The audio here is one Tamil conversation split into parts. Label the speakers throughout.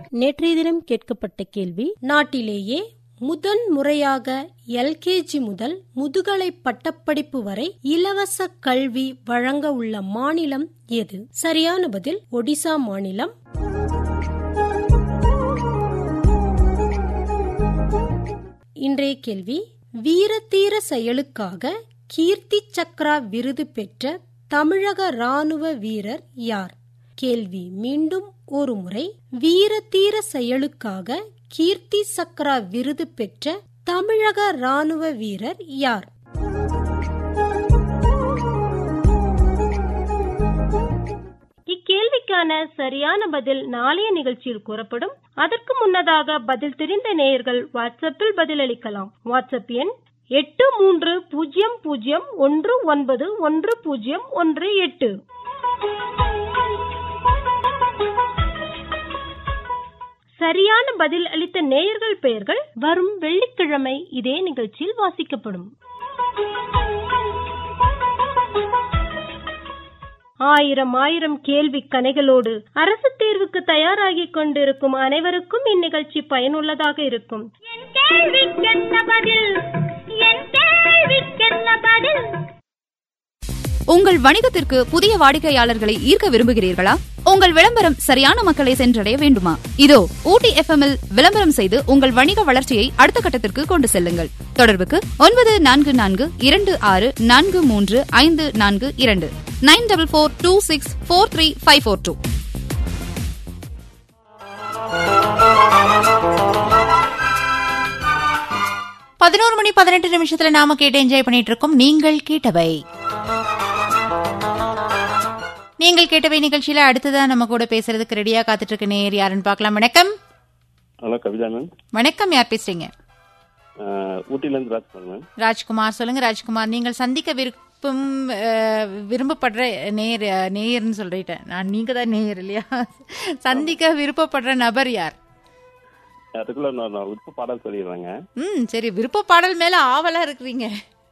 Speaker 1: நேற்றைய தினம் கேட்கப்பட்ட கேள்வி நாட்டிலேயே முதன் முறையாக எல்கேஜி முதல் முதுகலை பட்டப்படிப்பு வரை இலவச கல்வி வழங்க உள்ள மாநிலம் எது சரியான பதில் ஒடிசா மாநிலம் இன்றைய கேள்வி வீரதீர செயலுக்காக கீர்த்தி சக்ரா விருது பெற்ற தமிழக ராணுவ வீரர் யார் கேள்வி மீண்டும் ஒரு முறை வீரதீர செயலுக்காக கீர்த்தி சக்ரா விருது பெற்ற தமிழக ராணுவ வீரர் யார்
Speaker 2: இக்கேள்விக்கான சரியான பதில் நாளைய நிகழ்ச்சியில் கூறப்படும் அதற்கு முன்னதாக பதில் தெரிந்த நேயர்கள் வாட்ஸ்அப்பில் பதிலளிக்கலாம் வாட்ஸ்அப் எண் எட்டு மூன்று பூஜ்ஜியம் பூஜ்ஜியம் ஒன்று ஒன்பது ஒன்று பூஜ்ஜியம் ஒன்று எட்டு சரியான பதில் அளித்த நேயர்கள் பெயர்கள் வரும் வெள்ளிக்கிழமை இதே நிகழ்ச்சியில் வாசிக்கப்படும் ஆயிரம் ஆயிரம் கேள்வி கணைகளோடு அரசு தேர்வுக்கு தயாராகிக் கொண்டிருக்கும் அனைவருக்கும் இந்நிகழ்ச்சி பயனுள்ளதாக இருக்கும்
Speaker 3: உங்கள் வணிகத்திற்கு புதிய வாடிக்கையாளர்களை ஈர்க்க விரும்புகிறீர்களா உங்கள் விளம்பரம் சரியான மக்களை சென்றடைய வேண்டுமா இதோ ஊட்டி எஃப்எம் இல் விளம்பரம் செய்து உங்கள் வணிக வளர்ச்சியை அடுத்த கட்டத்திற்கு கொண்டு செல்லுங்கள் தொடர்புக்கு ஒன்பது நான்கு நான்கு இரண்டு ஆறு நான்கு மூன்று ஐந்து நான்கு இரண்டு nine double four two six four three five four two
Speaker 4: பதினோரு மணி பதினெட்டு நிமிஷத்துல நாம கேட்டு என்ஜாய் பண்ணிட்டு இருக்கோம் நீங்கள் கேட்டவை நீங்கள் கேட்டவை நிகழ்ச்சியில அடுத்ததா நம்ம கூட பேசுறதுக்கு ரெடியா காத்துட்டு இருக்க நேர் யாருன்னு பார்க்கலாம் வணக்கம்
Speaker 5: ஹலோ கவிதா மேம்
Speaker 4: வணக்கம் யார் பேசுறீங்க
Speaker 5: ஊட்டிலேருந்து ராஜ்குமார் மேம்
Speaker 4: ராஜ்குமார் சொல்லுங்க ராஜ்குமார் நீங்கள் சந்திக்க விருப்பம் அஹ், விரும்பப்படுற நேர் நேயர்னு சொல்லிட்டேன் நான் நீங்க தான் நேயர் இல்லையா சந்திக்க விருப்பப்படுற நபர் யார்
Speaker 5: அதுக்குள்ள நான் நான் உப்பு பாடல் சொல்லிடுறேங்க
Speaker 4: ம் சரி விருப்ப பாடல் மேல ஆவலா இருக்கிறீங்க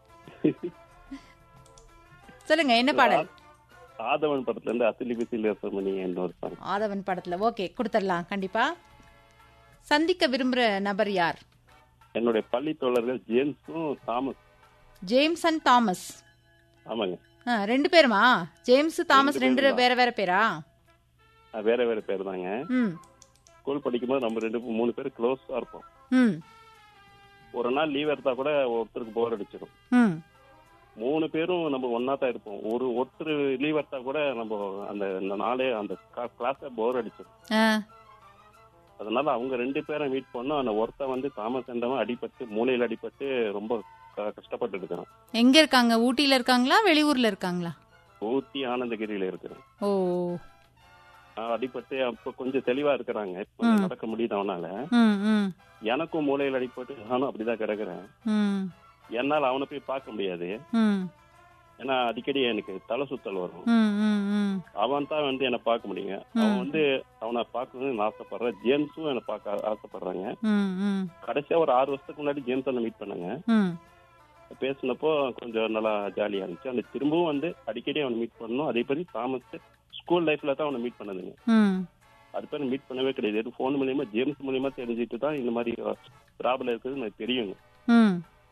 Speaker 4: சொல்லுங்க என்ன பாடல்
Speaker 5: ஆதவன் படத்துல இருந்து அசிலி பிசில் மணி என்ற ஒரு சாங்
Speaker 4: ஆதவன் படத்துல ஓகே கொடுத்துடலாம் கண்டிப்பா சந்திக்க விரும்புற நபர் யார்
Speaker 5: என்னுடைய பள்ளி தோழர்கள் ஜேம்ஸும் தாமஸ்
Speaker 4: ஜேம்சன் தாமஸ்
Speaker 5: ஆமாங்க
Speaker 4: ஆ, ரெண்டு பேருமா ஜேம்ஸ் தாமஸ்
Speaker 5: ரெண்டு
Speaker 4: ரெண்டு
Speaker 5: பேரும்
Speaker 4: வேற வேற பேரா
Speaker 5: அஹ் வேற வேற பேர் தாங்க
Speaker 4: ம்
Speaker 5: ஸ்கூல் படிக்கும்போது நம்ம ரெண்டு மூணு பேர் க்ளோஸா இருப்போம்
Speaker 4: ம்
Speaker 5: ஒரு நாள் லீவ் எடுத்தா கூட ஒருத்தருக்கு போர் அடிச்சிடும்
Speaker 4: ம்
Speaker 5: மூணு பேரும் நம்ம ஒன்னா தான் இருப்போம் ஒரு ஒருத்தர் லீவ் எடுத்தா கூட நம்ம அந்த அந்த நாளே அந்த கிளாஸ போர் அடிச்சிடும்
Speaker 4: ஆ,
Speaker 5: அதனால அவங்க ரெண்டு பேரும் மீட் பண்ணோம் அந்த ஒருத்தன் வந்து தாமஸ் என்றவன் அடிபட்டு மூளையில அடிபட்டு ரொம்ப க- கஷ்டப்பட்டு இருக்கிறான்
Speaker 4: எங்க இருக்காங்க ஊட்டியில இருக்காங்களா வெளியூர்ல இருக்காங்களா
Speaker 5: ஊட்டி ஆனந்தகிரியில இருக்கிறான்
Speaker 4: ஓ
Speaker 5: நான் அடிபட்டு அப்ப கொஞ்சம் தெளிவா இருக்கிறாங்க இப்ப கொஞ்சம்
Speaker 4: ம்.
Speaker 5: நடக்க முடியுது அவனால
Speaker 4: ம் ம்
Speaker 5: எனக்கும் மூளையில அடிபட்டு நானும் அப்படிதான் கிடக்குறேன்
Speaker 4: ம்
Speaker 5: என்னால அவனை போய் பார்க்க முடியாது
Speaker 4: ம்
Speaker 5: ஏன்னா அடிக்கடி எனக்கு தலை சுத்தல் வரும்
Speaker 4: ம் ம் ம்
Speaker 5: அவன் தான் வந்து என்ன பார்க்க முடியுங்க அவன் வந்து அவனை பார்க்கணும்னு நான் ஆசைப்படுறேன் ஜேம்ஸும் என்ன பார்க்க ஆ- ஆசைப்படுறாங்க
Speaker 4: ம் ம்
Speaker 5: கடைசியா ஒரு ஆறு வருஷத்துக்கு முன்னாடி ஜேம்ஸ் என்ன மீட் பண்ணாங்க
Speaker 4: ம்
Speaker 5: பேசினப்போ கொஞ்சம் நல்லா ஜாலியா இருந்துச்சு அந்த திரும்பவும் வந்து அடிக்கடி அவனை மீட் பண்ணணும் அதே மாதிரி தாமஸ் ஸ்கூல் லைஃப்ல தான் அவனை மீட் பண்ணதுங்க
Speaker 4: ம்
Speaker 5: அது பேர் மீட் பண்ணவே கிடையாது ஃபோன் மூலியமா ஜேம்ஸ் மூலியமா தெரிஞ்சுட்டு தான் இந்த மாதிரி ப்ராப்ளம் இருக்குது எனக்கு தெரியுங்க
Speaker 4: ம்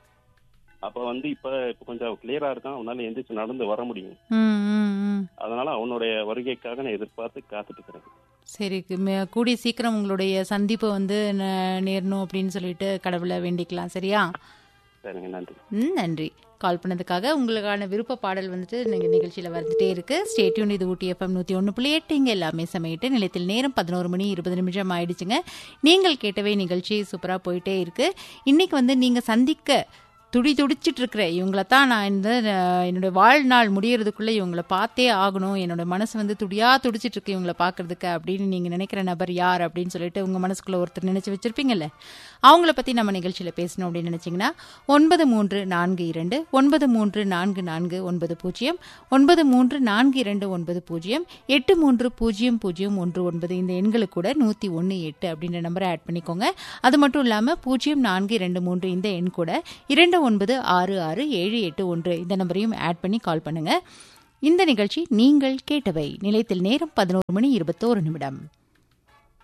Speaker 5: அப்ப வந்து இப்ப இப்ப கொஞ்சம் கிளியரா இருக்கான் அவனால எந்திரிச்சு நடந்து வர முடியும்
Speaker 4: ம் ம் ம்
Speaker 5: அதனால அவனுடைய வருகைக்காக நான் எதிர்பார்த்து காத்துட்டு இருக்கிறேன்
Speaker 4: சரி கு- கூடிய சீக்கிரம் உங்களுடைய சந்திப்பு வந்து ந- நேரணும் அப்படின்னு சொல்லிட்டு கடவுளை வேண்டிக்கலாம் சரியா
Speaker 5: சரிங்க நன்றி
Speaker 4: ம் நன்றி கால் பண்ணதுக்காக உங்களுக்கான விருப்ப பாடல் வந்துட்டு நீங்கள் நிகழ்ச்சியில் வந்துட்டே இருக்கு ஸ்டேட்யூன் இது ஊட்டி எஃப்எம் நூற்றி ஒன்று புள்ளி எட்டு இங்கே எல்லாமே சமையிட்டு நிலையத்தில் நேரம் பதினோரு மணி இருபது நிமிஷம் ஆயிடுச்சுங்க நீங்கள் கேட்டவே நிகழ்ச்சி சூப்பராக போயிட்டே இருக்கு இன்னைக்கு வந்து நீங்கள் சந்திக்க துடி துடிச்சிட்டு இருக்கிற இவங்கள தான் நான் இந்த அஹ், என்னோட வாழ்நாள் முடியறதுக்குள்ள இவங்கள பார்த்தே ஆகணும் என்னோட மனசு வந்து துடியா துடிச்சிட்டு இருக்கு இவங்கள பார்க்கறதுக்கு அப்படின்னு நீங்க நினைக்கிற நபர் யார் அப்படின்னு சொல்லிட்டு உங்க மனசுக்குள்ள ஒருத்தர் நினைச்சு வச்சிருப்பீங்கல்ல அவங்கள பத்தி நம்ம நிகழ்ச்சியில பேசணும் அப்படின்னு நினைச்சீங்கன்னா ஒன்பது மூன்று நான்கு இரண்டு ஒன்பது மூன்று நான்கு நான்கு ஒன்பது பூஜ்ஜியம் ஒன்பது மூன்று நான்கு இரண்டு ஒன்பது பூஜ்ஜியம் எட்டு மூன்று பூஜ்ஜியம் பூஜ்ஜியம் ஒன்று ஒன்பது இந்த எண்களுக்கு கூட நூற்றி ஒன்று எட்டு அப்படின்ற நம்பரை ஆட் பண்ணிக்கோங்க அது மட்டும் இல்லாமல் பூஜ்ஜியம் நான்கு இரண்டு மூன்று இந்த எண் கூட இரண்டு ஒன்பது ஆறு ஆறு ஏழு எட்டு ஒன்று இந்த நம்பரையும் ஆட் பண்ணி கால் பண்ணுங்க இந்த நிகழ்ச்சி நீங்கள் கேட்டவை நிலையத்தில் நேரம் பதினோரு மணி இருபத்தோரு நிமிடம்